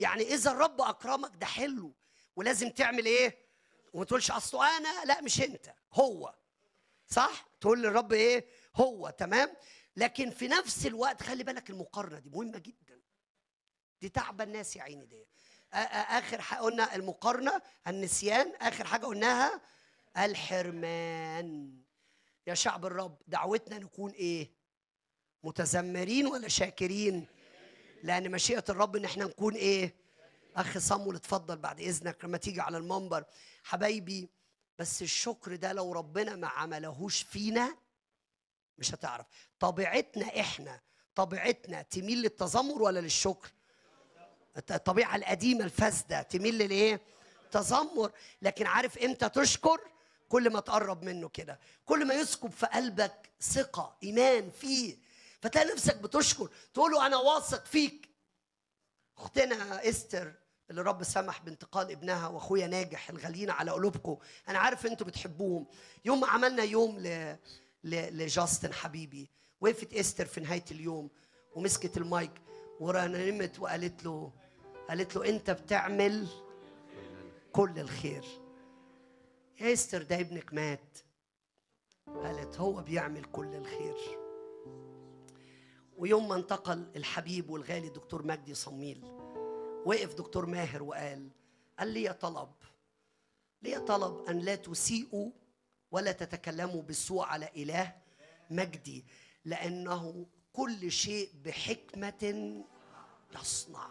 يعني اذا الرب اكرمك ده حلو ولازم تعمل ايه وما تقولش اصله انا لا مش انت هو صح تقول للرب ايه هو تمام لكن في نفس الوقت خلي بالك المقارنه دي مهمه جدا دي تعب الناس يا عيني دي اخر حاجه قلنا المقارنه النسيان اخر حاجه قلناها الحرمان يا شعب الرب دعوتنا نكون ايه متذمرين ولا شاكرين لان مشيئه الرب ان احنا نكون ايه اخ صمول اتفضل بعد اذنك لما تيجي على المنبر حبايبي بس الشكر ده لو ربنا ما عملهوش فينا مش هتعرف طبيعتنا احنا طبيعتنا تميل للتذمر ولا للشكر الطبيعه القديمه الفاسده تميل للايه تذمر لكن عارف امتى تشكر كل ما تقرب منه كده كل ما يسكب في قلبك ثقه ايمان فيه فتلاقي نفسك بتشكر تقول له انا واثق فيك اختنا استر اللي رب سمح بانتقال ابنها واخويا ناجح الغاليين على قلوبكم انا عارف انتوا بتحبوهم يوم ما عملنا يوم ل... ل... لجاستن حبيبي وقفت استر في نهايه اليوم ومسكت المايك ورنمت وقالت له قالت له انت بتعمل كل الخير يا استر ده ابنك مات قالت هو بيعمل كل الخير ويوم ما انتقل الحبيب والغالي دكتور مجدي صميل وقف دكتور ماهر وقال قال لي طلب لي طلب أن لا تسيئوا ولا تتكلموا بالسوء على إله مجدي لأنه كل شيء بحكمة يصنع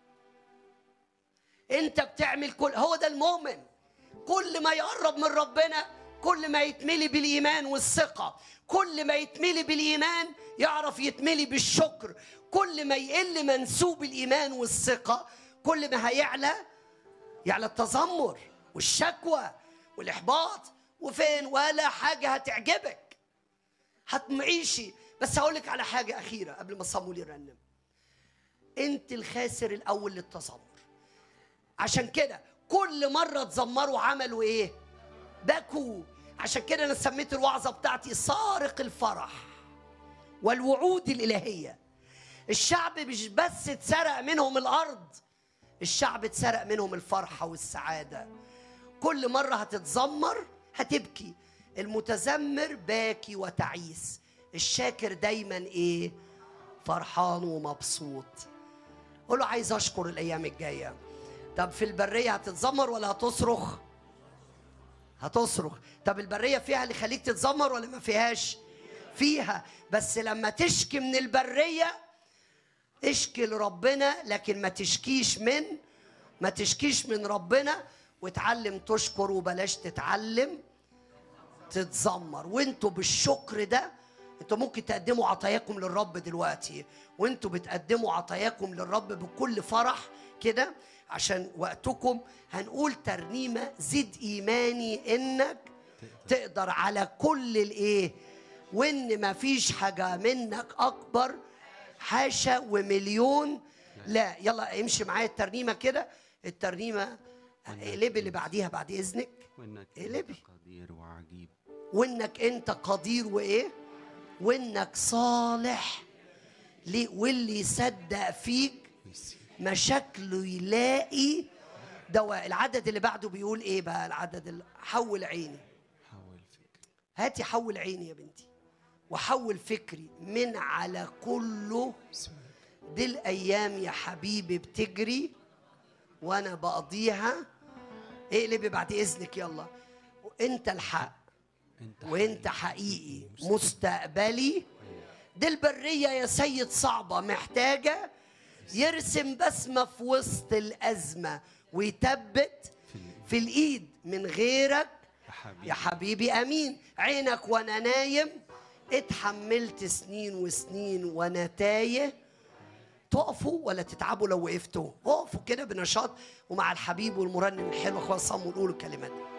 أنت بتعمل كل هو ده المؤمن كل ما يقرب من ربنا كل ما يتملي بالإيمان والثقة كل ما يتملي بالإيمان يعرف يتملي بالشكر كل ما يقل منسوب الإيمان والثقة كل ما هيعلى يعلى التذمر والشكوى والإحباط وفين ولا حاجة هتعجبك هتمعيشي بس هقول لك على حاجة أخيرة قبل ما صمول يرنم أنت الخاسر الأول للتذمر عشان كده كل مرة تذمروا عملوا إيه؟ بكوا عشان كده أنا سميت الوعظة بتاعتي سارق الفرح والوعود الإلهية الشعب مش بس اتسرق منهم الأرض الشعب اتسرق منهم الفرحة والسعادة كل مرة هتتذمر هتبكي المتذمر باكي وتعيس الشاكر دايما ايه فرحان ومبسوط قول له عايز اشكر الايام الجايه طب في البريه هتتذمر ولا هتصرخ هتصرخ طب البريه فيها اللي يخليك تتذمر ولا ما فيهاش فيها بس لما تشكي من البريه اشكي لربنا لكن ما تشكيش من ما تشكيش من ربنا وتعلم تشكر وبلاش تتعلم تتذمر وانتوا بالشكر ده انتوا ممكن تقدموا عطاياكم للرب دلوقتي وانتوا بتقدموا عطاياكم للرب بكل فرح كده عشان وقتكم هنقول ترنيمه زد ايماني انك تقدر على كل الايه وان ما فيش حاجه منك اكبر حاشا ومليون لا يلا امشي معايا الترنيمه كده الترنيمه اقلبي اللي بعديها بعد اذنك وانك اقلبي قدير وعجيب وانك انت قدير وايه وانك صالح ليه واللي يصدق فيك مشاكله يلاقي دواء العدد اللي بعده بيقول ايه بقى العدد اللي حول عيني حول فكري هاتي حول عيني يا بنتي وحول فكري من على كله دي الايام يا حبيبي بتجري وانا بقضيها اقلبي بعد اذنك يلا انت الحق انت وانت حقيقي مستقبلي دي البرية يا سيد صعبة محتاجة يرسم بسمة في وسط الأزمة ويثبت في الإيد من غيرك يا حبيبي يا حبيبي أمين عينك وأنا نايم اتحملت سنين وسنين وأنا تايه تقفوا ولا تتعبوا لو وقفتوا اقفوا كده بنشاط ومع الحبيب والمرنم الحلو اخويا صموا قولوا الكلمات دي